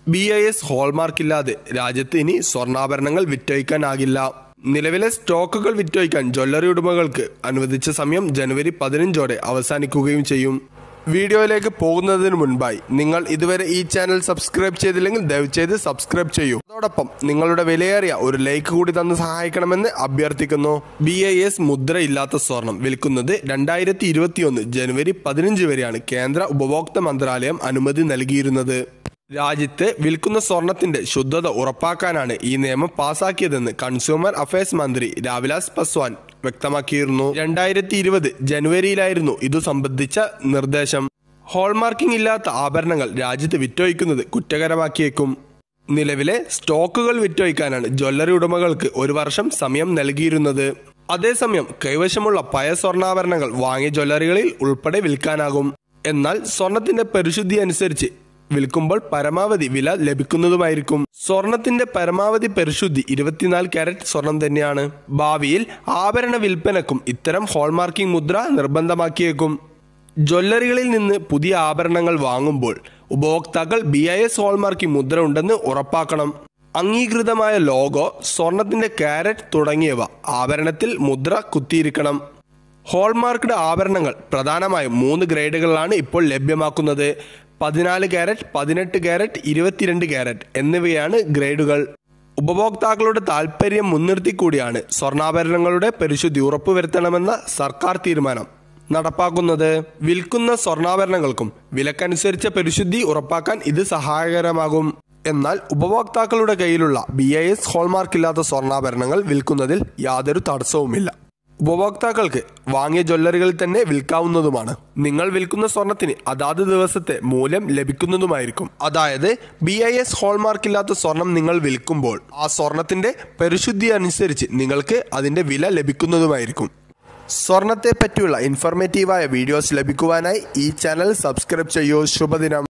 B I S hallmark ഇല്ലാതെ രാജ്യത്ത് ഇനി സ്വർണ്ണാഭരണങ്ങൾ വിറ്റഴിക്കാനാകില്ല നിലവിലെ സ്റ്റോക്കുകൾ വിറ്റഴിക്കാൻ ജ്വല്ലറി ഉടമകൾക്ക് അനുവദിച്ച സമയം ജനുവരി പതിനഞ്ചോടെ അവസാനിക്കുകയും ചെയ്യും വീഡിയോയിലേക്ക് പോകുന്നതിന് മുൻപായി നിങ്ങൾ ഇതുവരെ ഈ ചാനൽ സബ്സ്ക്രൈബ് ചെയ്തില്ലെങ്കിൽ ദയവുചെയ്ത് സബ്സ്ക്രൈബ് ചെയ്യൂ അതോടൊപ്പം നിങ്ങളുടെ വിലയേറിയ ഒരു ലൈക്ക് കൂടി തന്ന് സഹായിക്കണമെന്ന് അഭ്യർത്ഥിക്കുന്നു ബി ഐ എസ് മുദ്രയില്ലാത്ത സ്വർണം വിൽക്കുന്നത് രണ്ടായിരത്തി ഇരുപത്തിയൊന്ന് ജനുവരി പതിനഞ്ച് വരെയാണ് കേന്ദ്ര ഉപഭോക്തൃ മന്ത്രാലയം അനുമതി നൽകിയിരുന്നത് രാജ്യത്ത് വിൽക്കുന്ന സ്വർണത്തിന്റെ ശുദ്ധത ഉറപ്പാക്കാനാണ് ഈ നിയമം പാസാക്കിയതെന്ന് കൺസ്യൂമർ അഫയേഴ്സ് മന്ത്രി രാവിലാസ് പസ്വാൻ വ്യക്തമാക്കിയിരുന്നു രണ്ടായിരത്തി ഇരുപത് ജനുവരിയിലായിരുന്നു ഇതു സംബന്ധിച്ച നിർദ്ദേശം ഹോൾമാർക്കിംഗ് ഇല്ലാത്ത ആഭരണങ്ങൾ രാജ്യത്ത് വിറ്റൊഴിക്കുന്നത് കുറ്റകരമാക്കിയേക്കും നിലവിലെ സ്റ്റോക്കുകൾ വിറ്റൊഴിക്കാനാണ് ജ്വല്ലറി ഉടമകൾക്ക് ഒരു വർഷം സമയം നൽകിയിരുന്നത് അതേസമയം കൈവശമുള്ള പഴയ സ്വർണ്ണാഭരണങ്ങൾ വാങ്ങിയ ജ്വല്ലറികളിൽ ഉൾപ്പെടെ വിൽക്കാനാകും എന്നാൽ സ്വർണത്തിന്റെ പരിശുദ്ധി അനുസരിച്ച് വിൽക്കുമ്പോൾ പരമാവധി വില ലഭിക്കുന്നതുമായിരിക്കും സ്വർണത്തിന്റെ പരമാവധി പരിശുദ്ധി ഇരുപത്തിനാല് കാരറ്റ് സ്വർണം തന്നെയാണ് ഭാവിയിൽ ആഭരണ വിൽപ്പനക്കും ഇത്തരം ഹോൾമാർക്കിംഗ് മുദ്ര നിർബന്ധമാക്കിയേക്കും ജ്വല്ലറികളിൽ നിന്ന് പുതിയ ആഭരണങ്ങൾ വാങ്ങുമ്പോൾ ഉപഭോക്താക്കൾ ബി ഐ എസ് ഹോൾമാർക്കിംഗ് മുദ്ര ഉണ്ടെന്ന് ഉറപ്പാക്കണം അംഗീകൃതമായ ലോഗോ സ്വർണത്തിന്റെ കാരറ്റ് തുടങ്ങിയവ ആഭരണത്തിൽ മുദ്ര കുത്തിയിരിക്കണം ഹോൾമാർക്ക്ഡ് ആഭരണങ്ങൾ പ്രധാനമായും മൂന്ന് ഗ്രേഡുകളിലാണ് ഇപ്പോൾ ലഭ്യമാക്കുന്നത് പതിനാല് ക്യാരറ്റ് പതിനെട്ട് ക്യാരറ്റ് ഇരുപത്തിരണ്ട് ക്യാരറ്റ് എന്നിവയാണ് ഗ്രേഡുകൾ ഉപഭോക്താക്കളുടെ താൽപ്പര്യം മുൻനിർത്തി കൂടിയാണ് സ്വർണ്ണാഭരണങ്ങളുടെ പരിശുദ്ധി ഉറപ്പുവരുത്തണമെന്ന സർക്കാർ തീരുമാനം നടപ്പാക്കുന്നത് വിൽക്കുന്ന സ്വർണ്ണാഭരണങ്ങൾക്കും വിലക്കനുസരിച്ച പരിശുദ്ധി ഉറപ്പാക്കാൻ ഇത് സഹായകരമാകും എന്നാൽ ഉപഭോക്താക്കളുടെ കയ്യിലുള്ള ബി ഐ എസ് ഹോൾമാർക്ക് ഇല്ലാത്ത സ്വർണ്ണാഭരണങ്ങൾ വിൽക്കുന്നതിൽ യാതൊരു തടസ്സവുമില്ല ഉപഭോക്താക്കൾക്ക് വാങ്ങിയ ജ്വല്ലറികളിൽ തന്നെ വിൽക്കാവുന്നതുമാണ് നിങ്ങൾ വിൽക്കുന്ന സ്വർണത്തിന് അതാത് ദിവസത്തെ മൂല്യം ലഭിക്കുന്നതുമായിരിക്കും അതായത് ബി ഐ എസ് ഹോൾമാർക്ക് ഇല്ലാത്ത സ്വർണം നിങ്ങൾ വിൽക്കുമ്പോൾ ആ സ്വർണത്തിന്റെ പരിശുദ്ധി അനുസരിച്ച് നിങ്ങൾക്ക് അതിന്റെ വില ലഭിക്കുന്നതുമായിരിക്കും സ്വർണത്തെ പറ്റിയുള്ള ഇൻഫർമേറ്റീവായ വീഡിയോസ് ലഭിക്കുവാനായി ഈ ചാനൽ സബ്സ്ക്രൈബ് ചെയ്യൂ ശുഭദിനം